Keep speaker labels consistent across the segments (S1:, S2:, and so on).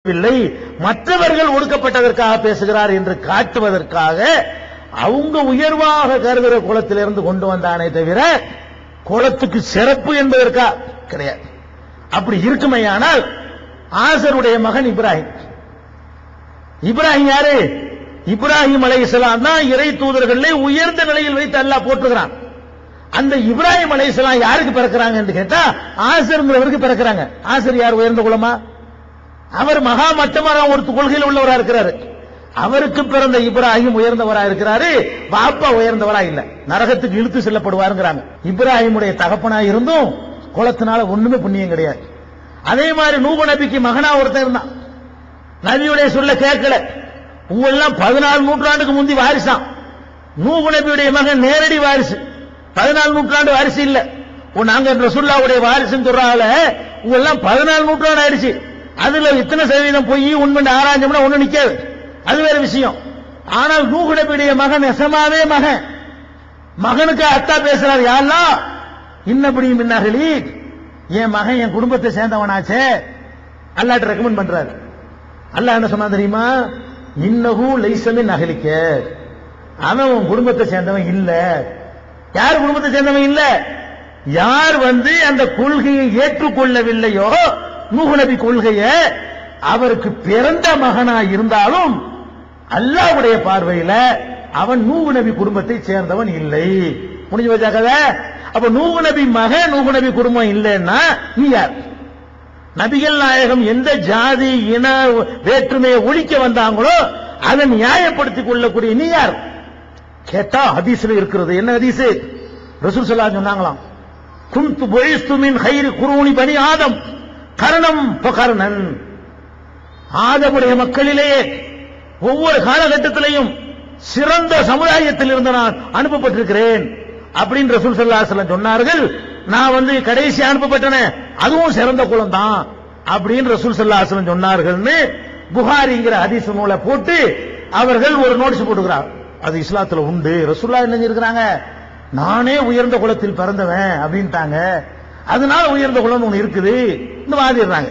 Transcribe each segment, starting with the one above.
S1: இல்லை மற்றவர்கள் ஒடுக்கப்பட்டதற்காக பேசுகிறார் என்று காட்டுவதற்காக அவங்க உயர்வாக கருதுகிற குலத்திலிருந்து கொண்டு வந்தானே தவிர குலத்துக்கு சிறப்பு என்பதற்கா கிடையாது அப்படி இருக்குமையானால் ஆசருடைய மகன் இப்ராஹிம் இப்ராஹிம் யாரு இப்ராஹிம் அலைஹிஸ்ஸலாம் தான் இறை தூதர்களே உயர்ந்த நிலையில் வைத்து அல்லாஹ் போற்றுகிறான் அந்த இப்ராஹிம் அலைஹிஸ்ஸலாம் யாருக்கு பிறக்கிறாங்க என்று கேட்டா ஆசருங்கிறவருக்கு பிறக்கிறாங்க ஆசர் யார் உயர்ந்த குலமா அவர் மகா மட்டமான ஒரு கொள்கையில் உள்ளவரா இருக்கிறாரு அவருக்கு பிறந்த இப்ராஹிம் உயர்ந்தவரா இருக்கிறாரு பாப்பா உயர்ந்தவரா இல்ல நரகத்துக்கு இழுத்து செல்லப்படுவாருங்கிறாங்க இப்ராஹிமுடைய தகப்பனா இருந்தும் குலத்தினால ஒண்ணுமே புண்ணியம் கிடையாது அதே மாதிரி நூப நபிக்கு மகனா ஒருத்தன் இருந்தான் நபியுடைய சொல்ல கேட்கல உங்கெல்லாம் பதினாலு நூற்றாண்டுக்கு முந்தி வாரிசான் நூபு நபியுடைய மகன் நேரடி வாரிசு பதினாலு நூற்றாண்டு வாரிசு இல்ல உன் நாங்க ரசுல்லாவுடைய வாரிசுன்னு சொல்றாங்கள உங்கெல்லாம் பதினாலு நூற்றாண்டு ஆயிடுச்சு அதுல இத்தனை சதவீதம் போய் உண்மை ஆராய்ஞ்சோம்னா ஒண்ணு நிக்காது அது வேற விஷயம் ஆனால் நூகு நபியுடைய மகன் நெசமாவே மகன் மகனுக்கு அத்தா பேசுறாரு யாருலா இன்னபடி மின்னாகலி என் மகன் என் குடும்பத்தை சேர்ந்தவனாச்சே அல்லாட்ட ரெக்கமெண்ட் பண்றாரு அல்லாஹ் என்ன சொன்னா தெரியுமா இன்னகு லைசமே நகலிக்க அவன் உன் குடும்பத்தை சேர்ந்தவன் இல்ல யார் குடும்பத்தை சேர்ந்தவன் இல்ல யார் வந்து அந்த கொள்கையை ஏற்றுக்கொள்ளவில்லையோ நூஹு நபி கொள்கையை அவருக்கு பிறந்த மகனா இருந்தாலும் அல்லாஹ்வுடைய பார்வையில அவன் நூஹு நபி குடும்பத்தை சேர்ந்தவன் இல்லை முடிஞ்சு வச்சா கதை அப்ப நூஹு நபி மகன் நூஹு நபி குடும்பம் இல்லைன்னா நீ யார் நபிகள் நாயகம் எந்த ஜாதி இன வேற்றுமையை ஒழிக்க வந்தாங்களோ அதை நியாயப்படுத்திக் கொள்ளக்கூடிய நீ யார் கேட்டா ஹதீஸ்ல இருக்கிறது என்ன ஹதீஸ் ரசூல் ஸல்லல்லாஹு சொன்னாங்களாம் குந்து புயிஸ்து மின் ஹைரி குருணி பனி ஆதம் கரணம் பகர்ணன் ஆதமுடைய மக்களிலேயே ஒவ்வொரு காலகட்டத்திலையும் சிறந்த சமுதாயத்தில் இருந்து நான் அனுப்பப்பட்டிருக்கிறேன் அப்படின்னு ரசூல் ஸல்லல்லாஹு அலைஹி வஸல்லம் சொன்னார்கள் நான் வந்து கடைசி அனுப்பப்பட்டனே அதுவும் சிறந்த குலம் தான் அப்படின்னு ரசூல் ஸல்லல்லாஹு அலைஹி வஸல்லம் சொன்னார்கள்னு புகாரிங்கிற ஹதீஸ் நூலை போட்டு அவர்கள் ஒரு நோட்டீஸ் போட்டுக்கிறார் அது இஸ்லாத்துல உண்டு ரசூல்லா என்ன இருக்கிறாங்க நானே உயர்ந்த குலத்தில் பிறந்தவன் அப்படின்ட்டாங்க அதனால உயர்ந்த குலம் ஒண்ணு இருக்குது இந்த வாதிடுறாங்க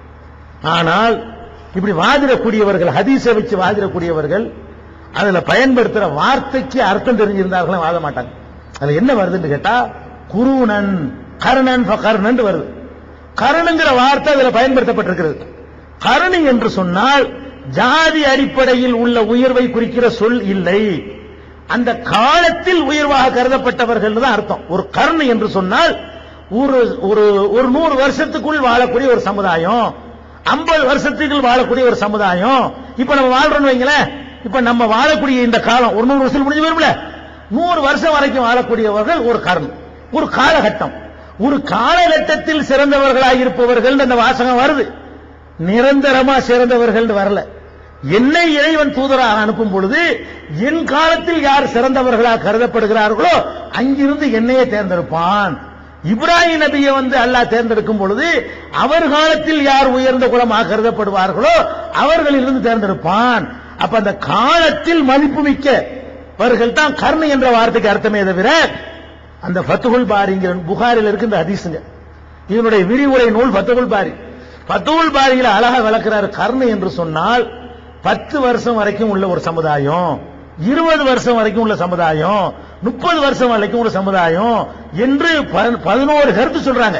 S1: ஆனால் இப்படி வாதிடக்கூடியவர்கள் ஹதீஸை வச்சு வாதிடக்கூடியவர்கள் அதுல பயன்படுத்துற வார்த்தைக்கு அர்த்தம் தெரிஞ்சிருந்தார்களும் வாத மாட்டாங்க அதுல என்ன வருதுன்னு கேட்டா குருணன் கர்ணன் கர்ணன் வருது கருணுங்கிற வார்த்தை அதுல பயன்படுத்தப்பட்டிருக்கிறது கருணு என்று சொன்னால் ஜாதி அடிப்படையில் உள்ள உயர்வை குறிக்கிற சொல் இல்லை அந்த காலத்தில் உயர்வாக கருதப்பட்டவர்கள் தான் அர்த்தம் ஒரு கருணு என்று சொன்னால் ஒரு ஒரு ஒரு நூறு வருஷத்துக்குள் வாழக்கூடிய ஒரு சமுதாயம் ஐம்பது வருஷத்துக்குள் வாழக்கூடிய ஒரு சமுதாயம் இப்ப நம்ம வாழ்றோம்னு வைங்களேன் இப்ப நம்ம வாழக்கூடிய இந்த காலம் ஒரு நூறு வருஷம் முடிஞ்சு வரும்ல நூறு வருஷம் வரைக்கும் வாழக்கூடியவர்கள் ஒரு கர்ணம் ஒரு காலகட்டம் ஒரு காலகட்டத்தில் சிறந்தவர்களாக இருப்பவர்கள் அந்த வாசகம் வருது நிரந்தரமா சிறந்தவர்கள் வரல என்னை இறைவன் தூதராக அனுப்பும் பொழுது என் காலத்தில் யார் சிறந்தவர்களாக கருதப்படுகிறார்களோ அங்கிருந்து என்னையே தேர்ந்தெடுப்பான் இப்ராஹிம் நபியை வந்து அல்லாஹ் தேர்ந்தெடுக்கும் பொழுது அவர் காலத்தில் யார் உயர்ந்த குலமாக கருதப்படுவார்களோ அவர்களிலிருந்து தேர்ந்தெடுப்பான் அப்ப அந்த காலத்தில் மதிப்புமிக்கவர்கள் தான் கர்ண என்ற வார்த்தைக்கு அர்த்தமே தவிர அந்த ஃபத்துகுல் பாரிங்கிற புகாரில் இருக்கு இந்த ஹதீஸுங்க இதனுடைய விரிவுரை நூல் ஃபத்துகுல் பாரி ஃபத்துகுல் பாரியில அழகா விளக்குறாரு கர்ண என்று சொன்னால் பத்து வருஷம் வரைக்கும் உள்ள ஒரு சமுதாயம் இருபது வருஷம் வரைக்கும் உள்ள சமுதாயம் முப்பது வருஷம் வரைக்கும் உள்ள சமுதாயம் என்று ப- பதினோரு கருத்து சொல்றாங்க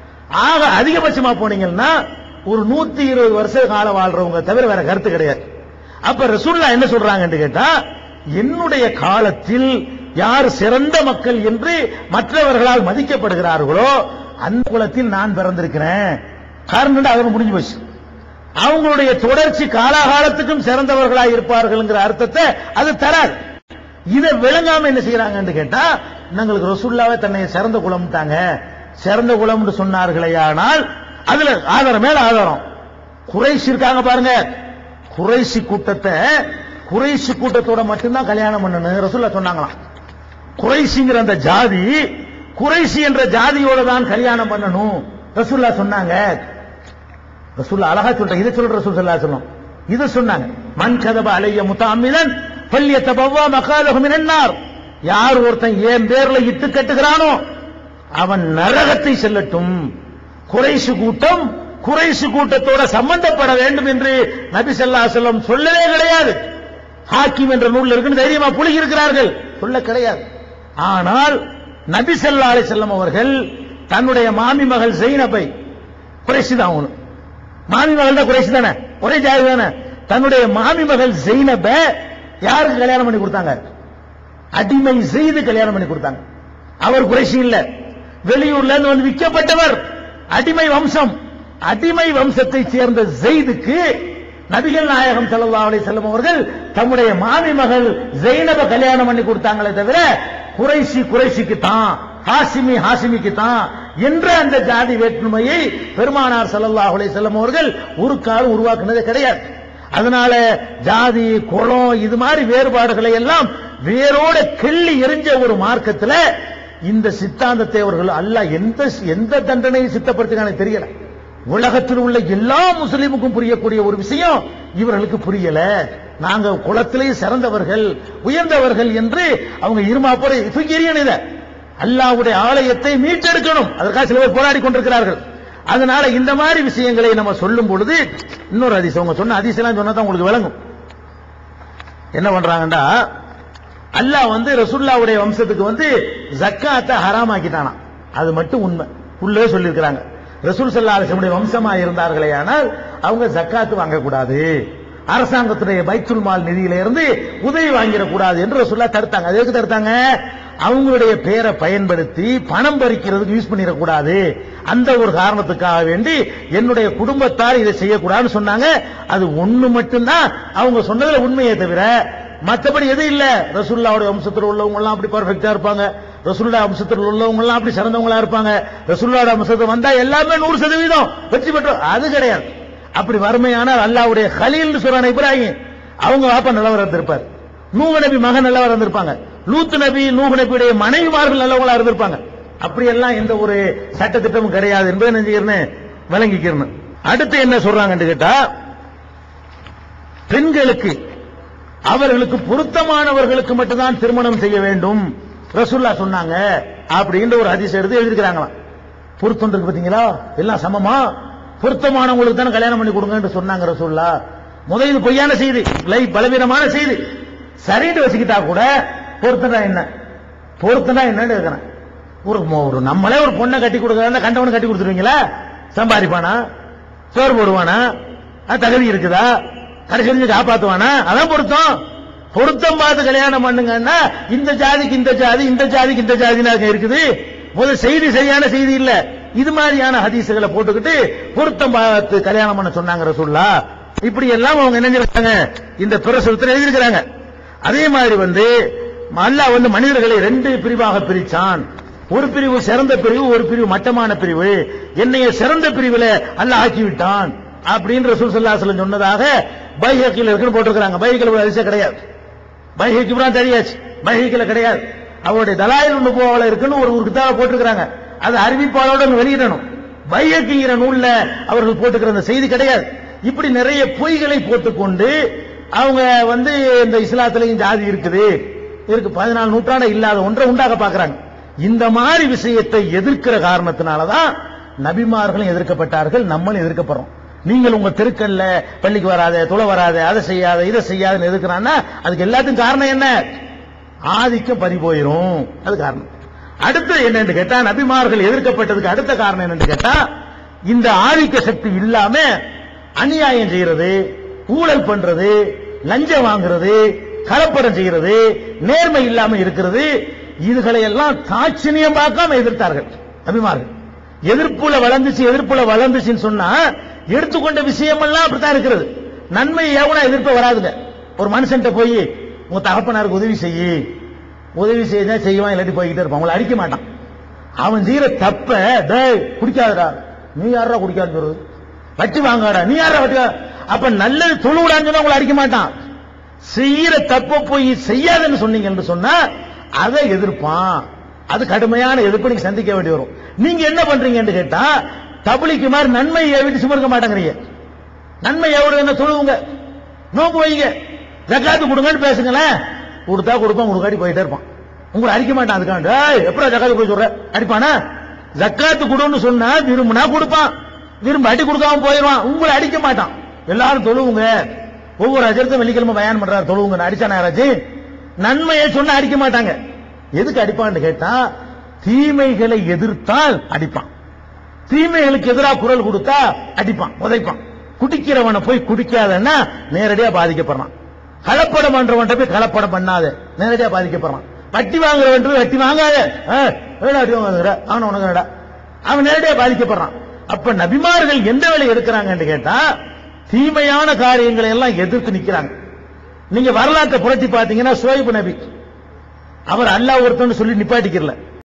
S1: ஆக அதிகபட்சமா போனீங்கன்னா ஒரு நூத்தி இருபது வருஷ காலம் வாழ்றவங்க தவிர வேற கருத்து கிடையாது அப்ப ரசூல்லா என்ன சொல்றாங்கன்னு கேட்டா என்னுடைய காலத்தில் யார் சிறந்த மக்கள் என்று மற்றவர்களால் மதிக்கப்படுகிறார்களோ அந்த குலத்தில் நான் பிறந்திருக்கிறேன் காரணம் அதோட முடிஞ்சு போச்சு அவங்களுடைய தொடர்ச்சி காலாகாலத்துக்கும் சிறந்தவர்களாக இருப்பார்கள்ங்கிற அர்த்தத்தை அது தராது இதை விளங்காம என்ன செய்யறாங்கன்னு கேட்டா நாங்களுக்கு ரசூல்லாவே தன்னை சிறந்த குலம்ட்டாங்க சிறந்த குலம்னு சொன்னார்களேயானால் அதுல ஆதாரம் மேல ஆதாரம் குறைசி இருக்காங்க பாருங்க குறைசி கூட்டத்தை குறைசி கூட்டத்தோட மட்டும்தான் கல்யாணம் பண்ணணும் ரசூல்லா சொன்னாங்களாம் குறைசிங்கிற அந்த ஜாதி குறைசி என்ற ஜாதியோட தான் கல்யாணம் பண்ணணும் ரசூல்லா சொன்னாங்க ரசூல்லா அழகா சொல்ற இதை சொல்ற ரசூல் ஸல்லல்லாஹு அலைஹி வஸல்லம் இதை சொன்னாங்க மன் கதப அலைய முத்தாமிதன் ஃபல்யதபவ்வா மகாலஹு மினன் நார் யார் ஒருத்தன் என் பேர்ல இட்டு கட்டுகிறானோ அவன் நரகத்தை செல்லட்டும் குறைசு கூட்டம் குறைசு கூட்டத்தோட சம்பந்தப்பட வேண்டும் என்று நபி ஸல்லல்லாஹு அலைஹி வஸல்லம் சொல்லவே கிடையாது ஹாக்கிம் என்ற நூல்ல இருக்குன்னு தைரியமா புலி இருக்கிறார்கள் சொல்ல கிடையாது ஆனால் நபி ஸல்லல்லாஹு அலைஹி வஸல்லம் அவர்கள் தன்னுடைய மாமி மகள் ஜெயினபை குறைசி தான் அவனு மாமி மகள் தான் குறைசி தானே ஒரே ஜாதி தானே தன்னுடைய மாமி மகள் ஜெயினப யாருக்கு கல்யாணம் பண்ணி கொடுத்தாங்க அடிமை செய்து கல்யாணம் பண்ணி கொடுத்தாங்க அவர் குறைசி இல்ல வெளியூர்ல இருந்து வந்து விற்கப்பட்டவர் அடிமை வம்சம் அடிமை வம்சத்தை சேர்ந்த ஜெயிதுக்கு நபிகள் நாயகம் ஸல்லல்லாஹு அலைஹி வஸல்லம் அவர்கள் தம்முடைய மாமி மகள் ஜெயினப கல்யாணம் பண்ணி கொடுத்தாங்களே தவிர குறைசி குறைசிக்கு தான் ஹாசிமி ஹாசிமிக்கு தான் என்ற அந்த ஜாதி வேற்றுமையை பெருமானார் ஸல்லல்லாஹு அலைஹி வஸல்லம் அவர்கள் ஒரு காலம் உருவாக்குனதே கிடையாது அதனால ஜாதி குலம் இது மாதிரி வேறுபாடுகளை எல்லாம் வேரோட கிள்ளி எரிஞ்ச ஒரு மார்க்கத்துல இந்த சித்தாந்தத்தை அவர்கள் அல்லாஹ் எந்த எந்த தண்டனையை சித்தப்படுத்தினானே தெரியல உலகத்தில் உள்ள எல்லா முஸ்லிமுக்கும் புரியக்கூடிய ஒரு விஷயம் இவர்களுக்கு புரியல நாங்க குலத்திலேயே சிறந்தவர்கள் உயர்ந்தவர்கள் என்று அவங்க இருமா போற தூக்கி எறியணும் இத அல்லாஹ்வுடைய ஆலயத்தை மீட்டெடுக்கணும் அதற்காக சில பேர் போராடி கொண்டிருக்கிறார்கள் அதனால இந்த மாதிரி விஷயங்களை நம்ம சொல்லும் பொழுது இன்னொரு அதிசயம் அவங்க சொன்ன அதிசயம் சொன்னா தான் உங்களுக்கு விளங்கும் என்ன பண்றாங்கடா அல்லாஹ் வந்து ரசூல்லாவுடைய வம்சத்துக்கு வந்து ஜக்காத்தை ஹராமாக்கிட்டானாம் அது மட்டும் உண்மை உள்ளே சொல்லியிருக்கிறாங்க ரசூல் சல்லா அலிசமுடைய வம்சமா இருந்தார்களே ஆனால் அவங்க ஜக்காத்து வாங்கக்கூடாது அரசாங்கத்துடைய பைத்துல் மால் நிதியில இருந்து உதவி வாங்கிடக்கூடாது என்று ரசூல்லா தடுத்தாங்க அது எதுக்கு தடுத்தாங்க அவங்களுடைய பேரை பயன்படுத்தி பணம் பறிக்கிறதுக்கு யூஸ் பண்ணிடக்கூடாது அந்த ஒரு காரணத்துக்காக வேண்டி என்னுடைய குடும்பத்தார் இதை செய்யக்கூடாதுன்னு சொன்னாங்க அது ஒண்ணு மட்டும்தான் அவங்க சொன்னதுல உண்மையே தவிர மற்றபடி எதுவும் இல்ல ரசூல்லாவுடைய வம்சத்தில் உள்ளவங்க எல்லாம் அப்படி பர்ஃபெக்டா இருப்பாங்க ரசூல்லா வம்சத்தில் உள்ளவங்க எல்லாம் அப்படி சிறந்தவங்களா இருப்பாங்க ரசூல்லாவோட வம்சத்தில் வந்தா எல்லாமே நூறு சதவீதம் வெற்றி பெற்றோம் அது கிடையாது அப்படி வறுமையானால் அல்லாவுடைய ஹலீல்னு சொல்றான இப்ராஹிம் அவங்க வாப்பா நல்லவரா இருந்திருப்பார் நூக நபி மகன் நல்லவரா இருந்திருப்பாங்க லூத் நபி நூக நபியுடைய மனைவிமார்கள் நல்லவங்களா இருந்திருப்பாங்க அப்படி எல்லாம் எந்த ஒரு சட்டத்திட்டமும் கிடையாது என்பதை நெஞ்சுக்கிறேன்னு விளங்கிக்கிறேன் அடுத்து என்ன சொல்றாங்கன்னு கேட்டா பெண்களுக்கு அவர்களுக்கு பொருத்தமானவர்களுக்கு மட்டும்தான் திருமணம் செய்ய வேண்டும் ரசூல்லா சொன்னாங்க அப்படின்ற ஒரு அதிசயம் எடுத்து எழுதிருக்கிறாங்களாம் பொருத்தம் இருக்கு பாத்தீங்களா எல்லாம் சமமா பொருத்தமானவங்களுக்கு தானே கல்யாணம் பண்ணி கொடுங்கன்னு சொன்னாங்க ரசூல்லா முதல் இது பொய்யான செய்தி லை பலவீனமான செய்தி சரின்னு வச்சுக்கிட்டா கூட பொருத்தனா என்ன பொருத்தனா என்னன்னு கேட்கிறேன் ஒரு மொ- ஒரு நம்மளே ஒரு பொண்ணை கட்டி கொடுக்கறதா கண்டவனு கட்டி கொடுத்துருவீங்களா சம்பாதிப்பானா சோறு போடுவானா அது தகுதி இருக்குதா கடைசி வரைக்கும் காப்பாத்துவானா அதான் பொருத்தம் பொருத்தம் பார்த்து கல்யாணம் பண்ணுங்கன்னா இந்த ஜாதிக்கு இந்த ஜாதி இந்த ஜாதிக்கு இந்த ஜாதினா இருக்குது முதல் செய்தி சரியான செய்தி இல்ல இது மாதிரியான ஹதீசுகளை போட்டுக்கிட்டு பொருத்தம் பார்த்து கல்யாணம் பண்ண சொன்னாங்க ரசூல்லா இப்படி எல்லாம் அவங்க என்ன செஞ்சிருக்காங்க இந்த பிரசுரத்தில் எழுதியிருக்கிறாங்க அதே மாதிரி வந்து அல்லாஹ் வந்து மனிதர்களை ரெண்டு பிரிவாக பிரிச்சான் ஒரு பிரிவு சிறந்த பிரிவு ஒரு பிரிவு மட்டமான பிரிவு என்னைய சிறந்த பிரிவுல அல்லாஹ் ஆக்கி விட்டான் அப்படின்னு ரசூல் ஸல்லல்லாஹு அலைஹி வஸல்லம் சொன்னதாக பைஹக்கில் இருக்குன்னு போட்டிருக்காங்க பைஹக்கில் ஒரு அதிசயம் கிடையாது பைஹக்கி தான் தெரியாச்சு பைஹக்கில கிடையாது அவருடைய தலாயில் நுபுவாவில் இருக்குன்னு ஒரு ஒரு கிதாபை போட்டிருக்கிறாங்க அது அறிவிப்பாளோட அங்க வெளியிடணும் பைஹக்கிங்கிற நூல்ல அவர்கள் போட்டுக்கிற அந்த செய்தி கிடையாது இப்படி நிறைய பொய்களை போட்டுக்கொண்டு அவங்க வந்து இந்த இஸ்லாத்திலையும் ஜாதி இருக்குது இருக்கு பதினாலு நூற்றாண்டு இல்லாத ஒன்றை உண்டாக்க பாக்குறாங்க இந்த மாதிரி விஷயத்தை எதிர்க்கிற காரணத்தினாலதான் நபிமார்களும் எதிர்க்கப்பட்டார்கள் நம்மளும் எதிர்க்கப்படுறோம் நீங்கள் உங்க தெருக்கல்ல பள்ளிக்கு வராத துளை வராத அதை செய்யாத இதை செய்யாதுன்னு எதுக்குறான்னா அதுக்கு எல்லாத்துக்கும் காரணம் என்ன ஆதிக்கம் பறி போயிரும் அது காரணம் அடுத்து என்னன்னு கேட்டா நபிமார்கள் எதிர்க்கப்பட்டதுக்கு அடுத்த காரணம் என்னன்னு கேட்டா இந்த ஆதிக்க சக்தி இல்லாம அநியாயம் செய்யறது ஊழல் பண்றது லஞ்சம் வாங்குறது கலப்படம் செய்யறது நேர்மை இல்லாம இருக்கிறது இதுகளை எல்லாம் தாட்சிணியம் பார்க்காம எதிர்த்தார்கள் நபிமார்கள் எதிர்ப்புல வளர்ந்துச்சு எதிர்ப்புல வளர்ந்துச்சுன்னு சொன்னா எடுத்துக்கொண்ட விஷயமெல்லாம் அப்படித்தான் இருக்கிறது நன்மை எவனா எதிர்ப்ப வராதுங்க ஒரு மனுஷன்ட்ட போய் உங்க தகப்பனாருக்கு உதவி செய்யி உதவி செய்ய செய்வான் இல்லாட்டி போய்கிட்டே இருப்பான் உங்களை அடிக்க மாட்டான் அவன் செய்யற தப்ப டேய் குடிக்காதடா நீ யாரா குடிக்காதுன்னு சொல்றது வட்டி வாங்காடா நீ யாரா வட்டி வா- அப்ப நல்லது தொழுவிடான்னு சொன்னா உங்களை அடிக்க மாட்டான் செய்யற தப்ப போய் செய்யாதுன்னு சொன்னீங்கன்னு சொன்னா அதை எதிர்ப்பான் அது கடுமையான எதிர்ப்பு நீங்க சந்திக்க வேண்டி வரும் நீங்க என்ன பண்றீங்கன்னு கேட்டா தபலிக்கு மாதிரி நன்மை ஏவிட்டு சுமர்க்க மாட்டேங்கிறீங்க நன்மை எவ்வளவு என்ன தொழுவுங்க நோக்கு வைங்க ஜக்காத்து கொடுங்கன்னு பேசுங்களேன் கொடுத்தா கொடுப்பான் கொடுக்காட்டி போயிட்டே இருப்பான் உங்களை அடிக்க மாட்டான் அதுக்காண்டி ஏய், எப்படா ஜக்காத்து கொடுக்க சொல்ற அடிப்பானா ஜக்காத்து கொடுன்னு சொன்னா விரும்புனா கொடுப்பான் விரும்ப அடி கொடுக்காம போயிடுவான் உங்களை அடிக்க மாட்டான் எல்லாரும் தொழுவுங்க ஒவ்வொரு அஜரத்தும் வெள்ளிக்கிழமை பயன் பண்றாரு தொழுவுங்க அடிச்சான யாராச்சும் நன்மையை சொன்னா அடிக்க மாட்டாங்க எதுக்கு அடிப்பான்னு கேட்டா தீமைகளை எதிர்த்தால் அடிப்பான் தீமைகளுக்கு எதிராக குரல் கொடுத்தா அடிப்பான் உதைப்பான் குடிக்கிறவனை போய் குடிக்காதன்னா நேரடியா பாதிக்கப்படுறான் கலப்படம் பண்றவன்ட்ட போய் கலப்படம் பண்ணாத நேரடியா பாதிக்கப்படுறான் வட்டி வாங்குறவன் போய் வட்டி வாங்காத ஆ, எவ்வளவு வட்டி வாங்குற அவன் உனக்கு என்னடா? அவன் நேரடியா பாதிக்கப்படுறான் அப்ப நபிமார்கள் எந்த வேலை எடுக்கிறாங்கன்னு கேட்டா தீமையான காரியங்களை எல்லாம் எதிர்த்து நிக்கிறாங்க நீங்க வரலாற்றை புரட்டி பாத்தீங்கன்னா சோயிபு நபி அவர் அல்லாஹ் ஒருத்தன்னு சொல்லி நிப்பாட்டிக்கிறல